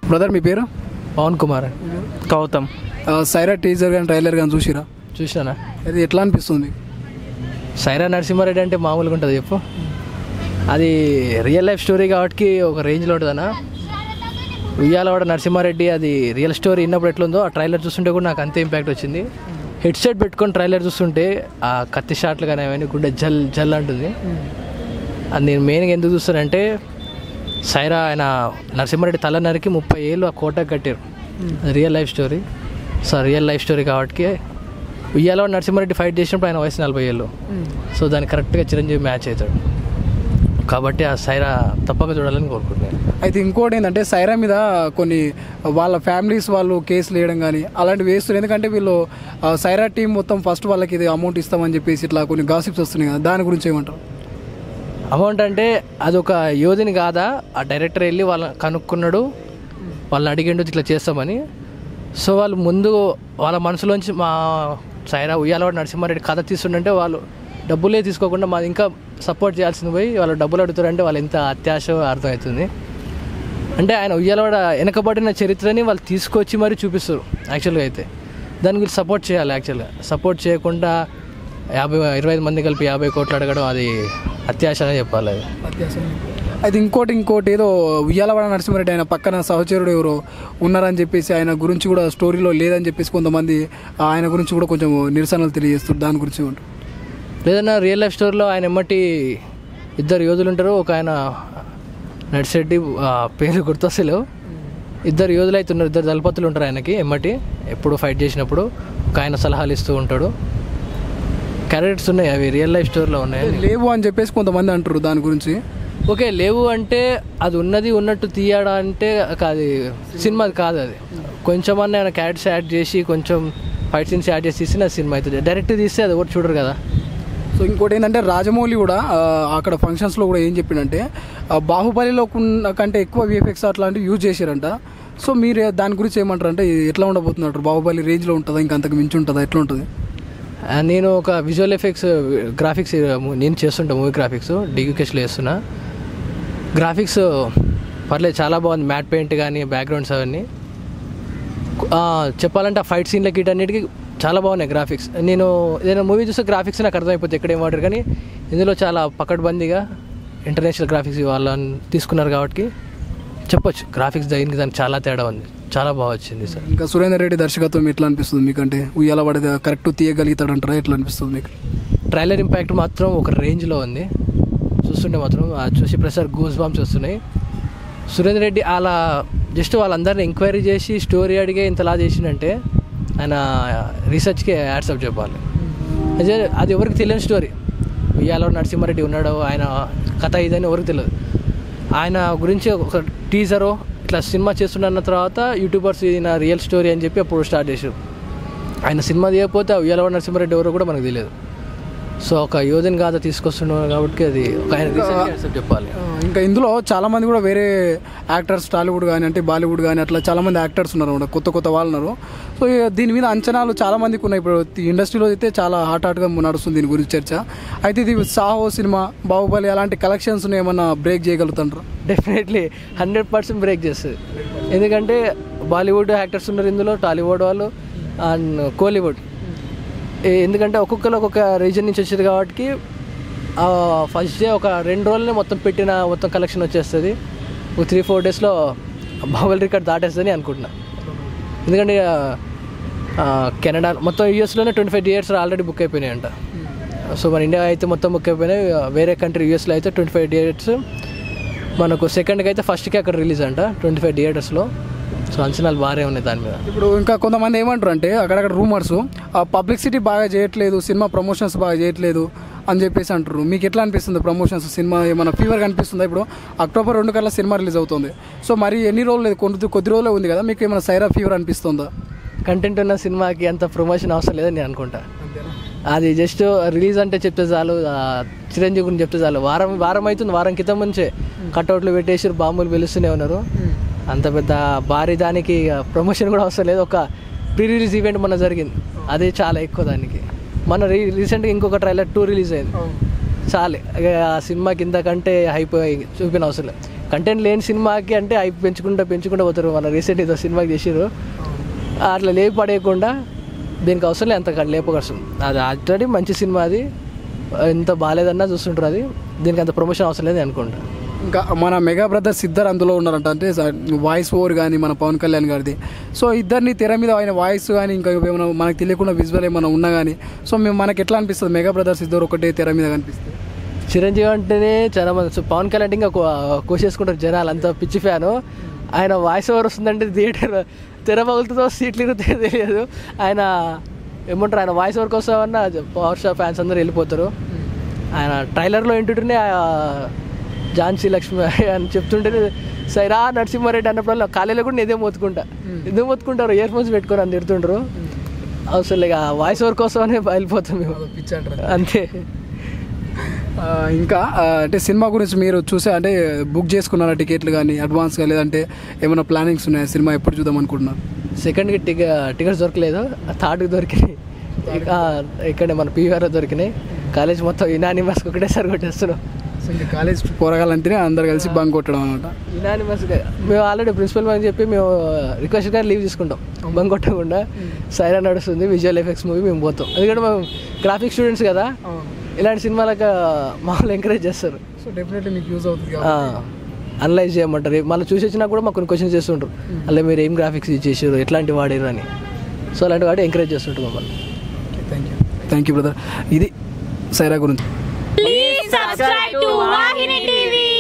Brother మీ పేరు పవన్ కుమార్ గౌతమ్ ఆ, Sye Raa teaser కానీ ట్రైలర్ కానీ చూసిరా చూసినానా అది ఎట్లా అనిపిస్తుంది సైరా నరసింహారెడ్డి అంటే మామూలుగా ఉంటుంది చెప్పు అది రియల్ లైఫ్ స్టోరీ కాబట్టి ఒక రేంజ్లో ఉంటుందన్నా ఉయ్యాలవాడ నరసింహారెడ్డి అది రియల్ స్టోరీ విన్నప్పుడు ఎట్లుందో ఆ ట్రైలర్ చూస్తుంటే కూడా నాకు అంతే ఇంపాక్ట్ వచ్చింది హెడ్ సెట్ పెట్టుకొని ట్రైలర్ చూస్తుంటే ఆ కత్తి షాట్లు కానీ అవన్నీ గుండె జల్ జల్ అంటుంది అది నేను మెయిన్గా ఎందుకు చూస్తానంటే సైరా ఆయన నరసింహారెడ్డి తల నరికి ముప్పై ఏళ్ళు ఆ కోటకు కట్టారు అది real life story so real life story కాబట్టి ఉయ్యాలో నరసింహారెడ్డి ఫైట్ చేసినప్పుడు ఆయన వయసు నలభై ఏళ్ళు సో దానికి కరెక్ట్గా చిరంజీవి మ్యాచ్ అవుతాడు కాబట్టి ఆ సైరా తప్పక చూడాలని కోరుకుంటున్నాను అయితే ఇంకోటి ఏంటంటే సైరా మీద కొన్ని వాళ్ళ ఫ్యామిలీస్ వాళ్ళు కేసులు వేయడం కానీ అలాంటివి వేస్తున్నారు ఎందుకంటే వీళ్ళు ఆ, సైరా టీం మొత్తం ఫస్ట్ వాళ్ళకి ఇది అమౌంట్ ఇస్తామని చెప్పేసి ఇట్లా కొన్ని గాసిప్స్ వస్తున్నాయి కదా దాని గురించి ఏమంటారు అమౌంట్ అంటే అదొక యోధిని కాదా ఆ డైరెక్టర్ వెళ్ళి వాళ్ళ కనుక్కున్నాడు వాళ్ళని అడిగిండు ఇట్లా చేస్తామని సో వాళ్ళు ముందు వాళ్ళ మనసులోంచి మా సైరా ఉయ్యాలవాడు నరసింహారెడ్డి కథ తీస్తుండంటే వాళ్ళు డబ్బులే తీసుకోకుండా మాది ఇంకా సపోర్ట్ చేయాల్సింది పోయి వాళ్ళు డబ్బులు అడుగుతారంటే వాళ్ళు ఎంత అత్యాశ అర్థమవుతుంది అంటే ఆయన ఉయ్యాలవాడ వెనకబడిన చరిత్రని వాళ్ళు తీసుకొచ్చి మరీ చూపిస్తారు యాక్చువల్గా అయితే దానికి వీళ్ళు సపోర్ట్ చేయాలి యాక్చువల్గా సపోర్ట్ చేయకుండా యాభై ఇరవై ఐదు మంది కలిపి యాభై కోట్లు అడగడం అది అత్యాశ అనే చెప్పాలి అది అయితే ఇంకోటి ఇంకోటి ఏదో ఉయ్యాలవాడ నరసింహారెడ్డి ఆయన పక్కన సహచరుడు ఎవరో ఉన్నారని చెప్పేసి ఆయన గురించి కూడా స్టోరీలో లేదని చెప్పేసి కొంతమంది ఆయన గురించి కూడా కొంచెం నిరసనలు తెలియజేస్తారు దాని గురించి ఏమంటారు లేదన్నా రియల్ లైఫ్ స్టోరీలో ఆయన ఎమ్మటి ఇద్దరు యోధులు ఉంటారు ఒక ఆయన నడిశెట్టి ఆ, పేరు గుర్తొస్తలేవు ఇద్దరు యోధులు అయితే ఉన్నారు ఇద్దరు దళపతులు ఉంటారు ఆయనకి ఎమ్మటి ఎప్పుడు ఫైట్ చేసినప్పుడు ఒక ఆయన సలహాలు ఇస్తూ ఉంటాడు క్యారెక్టర్స్ ఉన్నాయి అవి రియల్ లైఫ్ స్టోరీలో ఉన్నాయి లేవు అని చెప్పేసి కొంతమంది అంటారు దాని గురించి ఓకే లేవు అంటే అది ఉన్నది ఉన్నట్టు తీయడా అంటే అది సినిమా కాదు అది కొంచెం అన్న ఆయన క్యారెక్టర్స్ యాడ్ చేసి కొంచెం ఫైట్ సీన్స్ యాడ్ చేసి తీసిన సినిమా అవుతుంది డైరెక్ట్ తీస్తే అది ఒకటి చూడరు కదా సో ఇంకోటి ఏంటంటే రాజమౌళి కూడా ఆ, అక్కడ ఫంక్షన్స్లో కూడా ఏం చెప్పిండంటే ఆ, బాహుబలిలో ఉన్న కంటే ఎక్కువ విఎఫ్ఎక్స్ అట్లాంటివి యూజ్ చేశారంట సో మీరు దాని గురించి ఏమంటారు అంటే ఇది ఎట్లా ఉండబోతున్నారు బాహుబలి రేంజ్లో ఉంటుందా ఇంకా అంతకు మించి ఉంటుందా ఎట్లా ఉంటుంది ఆ, నేను ఒక విజువల్ ఎఫెక్ట్స్ గ్రాఫిక్స్ నేను చేస్తుంటా మూవీ గ్రాఫిక్స్ డిగ్యూకేస్లో చేస్తున్నా గ్రాఫిక్స్ పర్లేదు చాలా బాగుంది మ్యాట్ పెయింట్ కానీ బ్యాక్గ్రౌండ్స్ అవన్నీ ఆ, చెప్పాలంటే ఆ ఫైట్ సీన్లకి వీటన్నిటికి చాలా బాగున్నాయి గ్రాఫిక్స్ నేను ఏదైనా మూవీ చూస్తే గ్రాఫిక్స్ నాకు అర్థమైపోతుంది ఎక్కడ ఏం వాడారు కానీ ఇందులో చాలా పకడ్బందీగా ఇంటర్నేషనల్ గ్రాఫిక్స్ వాళ్ళని తీసుకున్నారు కాబట్టి చెప్పొచ్చు గ్రాఫిక్స్ దీనికి దానికి చాలా తేడా ఉంది చాలా బాగా వచ్చింది సార్ ఇంకా సురేందర్ రెడ్డి దర్శకత్వం ఎట్లా అనిపిస్తుంది మీకంటే ఉయ్యాల పడేది కరెక్ట్ తీయగలుగుతాడంటారా ఎట్లా అనిపిస్తుంది మీకు ట్రైలర్ ఇంపాక్ట్ మాత్రం ఒక రేంజ్లో ఉంది చూస్తుంటే మాత్రం ఆ చూసి ప్రసాద్ గూస్ బాంబ్స్ వస్తున్నాయి సురేందర్ రెడ్డి అలా జస్ట్ వాళ్ళందరిని ఎంక్వైరీ చేసి స్టోరీ అడిగే ఇంతలా చేసిండంటే ఆయన రీసెర్చ్కి యాడ్సప్ చెప్పాలి అదే అది ఎవరికి తెలియని స్టోరీ ఉయ్యాలో నరసింహారెడ్డి ఉన్నాడు ఆయన కథ ఇదని ఎవరికి తెలియదు ఆయన గురించి ఒక టీజరు ఇట్లా సినిమా చేస్తున్న తర్వాత యూట్యూబర్స్ ఇది నా రియల్ స్టోరీ అని చెప్పి అప్పుడు స్టార్ట్ చేశారు ఆయన సినిమా తీయకపోతే ఆ ఉయ్యాలవాడ నరసింహారెడ్డి ఎవరో కూడా మనకు తెలియదు సో ఒక యోధన్ గాథ తీసుకొస్తున్నాడు కాబట్టి అది ఒక ఆయన రీసెంట్గా యాక్సెప్ట్ చెప్పాలి ఆ, ఇంకా ఇందులో చాలా మంది కూడా వేరే యాక్టర్స్ టాలీవుడ్ కానీ అంటే బాలీవుడ్ కానీ అట్లా చాలా మంది యాక్టర్స్ ఉన్నారు అన్నమాట కొత్త కొత్త వాళ్ళు ఉన్నారు సో ఇక దీని మీద అంచనాలు చాలా మందికి ఉన్నాయి ఇప్పుడు ఈ ఇండస్ట్రీలో అయితే చాలా హాట్ హాట్గా నడుస్తుంది దీని గురించి చర్చ అయితే ఇది సాహో సినిమా బాహుబలి అలాంటి కలెక్షన్స్ ఏమన్నా బ్రేక్ చేయగలుగుతాంటారు డెఫినెట్లీ హండ్రెడ్ పర్సెంట్ బ్రేక్ చేస్తుంది ఎందుకంటే బాలీవుడ్ యాక్టర్స్ ఉన్నారు ఇందులో టాలీవుడ్ వాళ్ళు అండ్ కోలీవుడ్ ఏ- ఎందుకంటే ఒక్కొక్కరు ఒక్కొక్క రీజన్ నుంచి వచ్చేది కాబట్టి ఫస్ట్ డే ఒక రెండు రోజులనే మొత్తం పెట్టిన మొత్తం కలెక్షన్ వచ్చేస్తుంది ఒక త్రీ ఫోర్ డేస్లో బాబుల్ రికార్డ్ దాటేస్తుందని అనుకుంటున్నా ఎందుకంటే ఆ, కెనడా మొత్తం యూఎస్లోనే twenty five years already book అయిపోయినాయి అంట సో మన ఇండియా అయితే మొత్తం బుక్ అయిపోయినాయి వేరే కంట్రీ యూఎస్లో అయితే ట్వంటీ ఫైవ్ థియేటర్స్ మనకు సెకండ్కి అయితే ఫస్ట్కి అక్కడ రిలీజ్ అంట ట్వంటీ ఫైవ్ థియేటర్స్లో సో అంచనాలు బాగానే ఉన్నాయి దాని మీద ఇప్పుడు ఇంకా కొంతమంది ఏమంటారు అంటే అక్కడక్కడ రూమర్స్ పబ్లిసిటీ బాగా చేయట్లేదు సినిమా ప్రమోషన్స్ బాగా చేయట్లేదు అని చెప్పేసి అంటారు మీకు ఎట్లా అనిపిస్తుంది ప్రమోషన్స్ సినిమా ఏమైనా ఫీవర్ కనిపిస్తుందా ఇప్పుడు అక్టోబర్ రెండు కల్లా సినిమా రిలీజ్ అవుతుంది సో మరి ఎన్ని రోజులు లేదు కొద్ది కొద్ది రోజులే ఉంది కదా మీకు ఏమైనా సైరా ఫీవర్ అనిపిస్తుందా కంటెంట్ ఉన్న సినిమాకి అంత ప్రమోషన్ అవసరం లేదని నేను అనుకుంటా అది జస్ట్ రిలీజ్ అంటే చెప్తే చాలు ఆ, చిరంజీవి గురించి చెప్తే చాలు వారం వారం అవుతుంది వారం క్రితం నుంచే కట్అవుట్లు పెట్టేసి బాంబులు పిలుస్తూనే ఉన్నారు అంత పెద్ద భారీ దానికి ప్రమోషన్ కూడా అవసరం లేదు ఒక ప్రీ రిలీజ్ ఈవెంట్ మొన్న జరిగింది అదే చాలా ఎక్కువ దానికి మన రీ రీసెంట్గా ఇంకొక ట్రైలర్ టూ రిలీజ్ అయింది చాలు ఇక ఆ సినిమాకి ఇంతకంటే హైప్ చూపిన అవసరం లేదు కంటెంట్ లేని సినిమాకి అంటే హైప్ పెంచుకుంటూ పెంచుకుంటూ పోతారు మన రీసెంట్ ఏదో సినిమాకి చేసారు అట్లా లేపి పడేయకుండా దీనికి అవసరం లేదు అంత లేపకవసరం అది ఆల్రెడీ మంచి సినిమా అది ఎంత బాగాలేదన్నా చూస్తుంటారు అది దీనికి అంత ప్రమోషన్ అవసరం లేదు అనుకుంటా ఇంకా మన మెగా బ్రదర్స్ ఇద్దరు అందులో ఉన్నారంట అంటే వాయిస్ ఓవర్ కానీ మన పవన్ కళ్యాణ్ గారిది సో ఇద్దరిని తెర మీద ఆయన వాయిస్ కానీ ఇంకా ఏమైనా మనకు తెలియకుండా విజువల్ ఏమైనా ఉన్నా కానీ సో మేము మనకి ఎట్లా అనిపిస్తుంది మెగా బ్రదర్స్ ఇద్దరు ఒకటే తెర మీద కనిపిస్తుంది చిరంజీవి అంటేనే చాలా మంది సో పవన్ కళ్యాణ్ అంటే ఇంకా కోసేసుకుంటారు జనాలు అంత పిచ్చి ఫ్యాను ఆయన వాయిస్ ఓవర్ వస్తుందంటే థియేటర్ తెర పగులుతుందో సీట్లు ఇరుగుతాయో తెలియదు ఆయన ఏమంటారు ఆయన వాయిస్ ఓవర్ కోసమన్నా పవర్ స్టార్ ఫ్యాన్స్ అందరూ వెళ్ళిపోతారు ఆయన ట్రైలర్లో వింటుంటేనే ఆ ఝాన్సీ లక్ష్మి అని చెప్తుంటే సైరా నరసింహారెడ్డి అన్నప్పుడు కాలేజీలో కూడా నేనే మోతుకుంటా ఎందుకు మోతుకుంటారు ఇయర్ ఫోన్స్ పెట్టుకొని అని తిడుతుంటారు అవసరం లేక వాయిస్ ఓవర్ కోసమనే వెళ్ళిపోతాం మేము అంతే ఆ, ఇంకా ఆ, అంటే సినిమా గురించి మీరు చూసే అంటే బుక్ చేసుకున్నారా టికెట్లు కానీ అడ్వాన్స్గా లేదంటే ఏమైనా ప్లానింగ్స్ ఉన్నాయా సినిమా ఎప్పుడు చూద్దాం అనుకుంటున్నారు సెకండ్కి టిక టికెట్స్ దొరకలేదు థర్డ్కి దొరికినాయి ఇక ఇక్కడే మన పీవీఆర్ దొరికినాయి కాలేజ్ మొత్తం ఇనానిమస్ ఒకటేసారి కొట్టేస్తున్నాం సో ఇంకా కాలేజ్ పోరగాలంటేనే అందరు కలిసి బంక్ కొట్టడం అనమాట ఇనానిమస్గా మేము ఆల్రెడీ ప్రిన్సిపల్ అని చెప్పి మేము రిక్వెస్ట్ గానీ లీవ్ తీసుకుంటాం బంక్ కొట్టకుండా సైరా నడుస్తుంది విజువల్ ఎఫెక్ట్స్ మూవీ మేము పోతాం ఎందుకంటే మేము గ్రాఫిక్ స్టూడెంట్స్ కదా ఇలాంటి సినిమాలకు మామూలు ఎంకరేజ్ చేస్తారు సో డెఫినెట్లీ మీకు యూజ్ అవుతుంది అనలైజ్ చేయమంటారు మళ్ళీ చూసి వచ్చినా కూడా మాకు కొన్ని క్వశ్చన్స్ చేస్తుంటారు అలా మీరు ఏం గ్రాఫిక్స్ చేసారు ఎట్లాంటి వాడారు అని సో అలాంటి వాడు ఎంకరేజ్ చేస్తుంటారు మమ్మల్ని thank you thank you brother ఇది సైరా గురించి Please subscribe to Wahini TV.